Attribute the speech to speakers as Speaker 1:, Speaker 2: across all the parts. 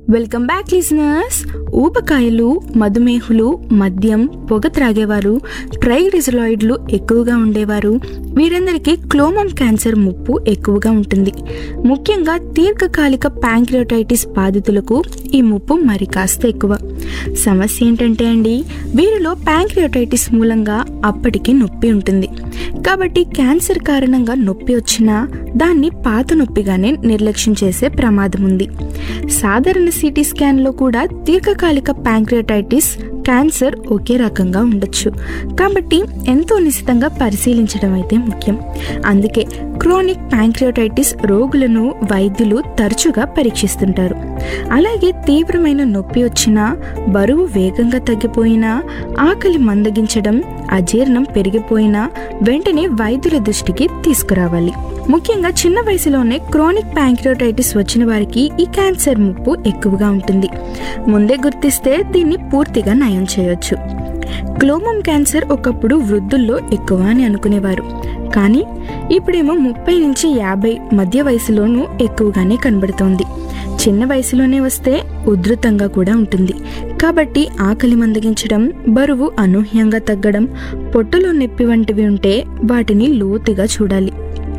Speaker 1: welcome back listeners ఊబకాయలు మధుమేహులు మద్యం పొగ త్రాగేవారు ట్రైగ్లిజరాయిడ్లు ఎక్కువగా ఉండేవారు వీరందరికీ క్లోమం క్యాన్సర్ ముప్పు ఎక్కువగా ఉంటుంది ముఖ్యంగా దీర్ఘకాలిక ప్యాంక్రియోటైటిస్ బాధితులకు ఈ ముప్పు మరి కాస్త ఎక్కువ సమస్య ఏంటంటే అండి వీరిలో ప్యాంక్రియోటైటిస్ మూలంగా అప్పటికి నొప్పి ఉంటుంది కాబట్టి క్యాన్సర్ కారణంగా నొప్పి వచ్చినా దాన్ని పాత నొప్పిగానే నిర్లక్ష్యం చేసే ప్రమాదం ఉంది సాధారణ సిటీ స్కాన్లో కూడా దీర్ఘకాలిక ప్యాంక్రియోటైటిస్ క్యాన్సర్ ఒకే రకంగా ఉండొచ్చు కాబట్టి ఎంతో నిశితంగా పరిశీలించడం అయితే ముఖ్యం అందుకే క్రోనిక్ ప్యాంక్రియోటైటిస్ రోగులను వైద్యులు తరచుగా పరీక్షిస్తుంటారు అలాగే తీవ్రమైన నొప్పి వచ్చినా బరువు వేగంగా తగ్గిపోయినా ఆకలి మందగించడం అజీర్ణం పెరిగిపోయినా వెంటనే వైద్యుల దృష్టికి తీసుకురావాలి ముఖ్యంగా చిన్న వయసులోనే క్రోనిక్ ప్యాంక్రియోటైటిస్ వచ్చిన వారికి ఈ క్యాన్సర్ ముప్పు ఎక్కువగా ఉంటుంది ముందే గుర్తిస్తే దీన్ని పూర్తిగా నయం చేయొచ్చు క్లోమం క్యాన్సర్ ఒకప్పుడు వృద్ధుల్లో ఎక్కువ అని అనుకునేవారు కానీ ఇప్పుడేమో ముప్పై నుంచి యాభై మధ్య వయసులోనూ ఎక్కువగానే కనబడుతోంది చిన్న వయసులోనే వస్తే ఉధృతంగా కూడా ఉంటుంది కాబట్టి ఆకలి మందగించడం బరువు అనూహ్యంగా తగ్గడం పొట్టలో నొప్పి వంటివి ఉంటే వాటిని లోతుగా చూడాలి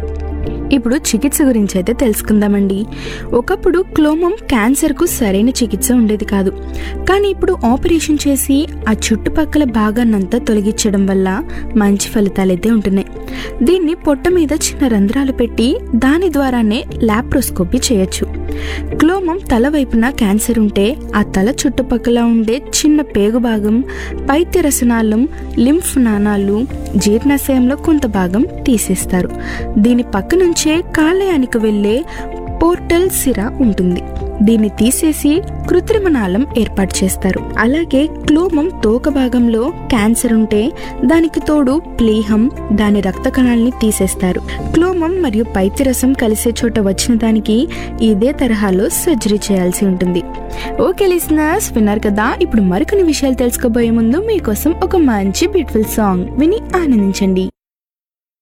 Speaker 1: ఇప్పుడు చికిత్స గురించి అయితే తెలుసుకుందామండి ఒకప్పుడు క్లోమం క్యాన్సర్కు సరైన చికిత్స ఉండేది కాదు కానీ ఇప్పుడు ఆపరేషన్ చేసి ఆ చుట్టుపక్కల భాగాన్నంతా తొలగించడం వల్ల మంచి ఫలితాలు అయితే ఉంటున్నాయి దీన్ని పొట్ట మీద చిన్న రంధ్రాలు పెట్టి దాని ద్వారానే లాప్రోస్కోపీ చేయొచ్చు క్లోమం తల వైపున క్యాన్సర్ ఉంటే ఆ తల చుట్టుపక్కల ఉండే చిన్న పేగు భాగం పైత్య రసనాళం లింఫ్ నాణాలు జీర్ణాశయంలో కొంత భాగం తీసేస్తారు దీని పక్క నుంచే కాలేయానికి వెళ్ళే పోర్టల్ సిరా ఉంటుంది దీన్ని తీసేసి కృత్రిమ నాళం ఏర్పాటు చేస్తారు అలాగే క్లోమం తోక భాగంలో క్యాన్సర్ ఉంటే దానికి తోడు ప్లీహం దాని రక్త కణాలని తీసేస్తారు క్లోమం మరియు పైత్యరసం కలిసే చోట వచ్చిన దానికి ఇదే తరహాలో సర్జరీ చేయాల్సి ఉంటుంది ఓకే లిసనర్స్ విన్నారు కదా ఇప్పుడు మరికొన్ని విషయాలు తెలుసుకోబోయే ముందు మీకోసం ఒక మంచి బ్యూటిఫుల్ సాంగ్ విని ఆనందించండి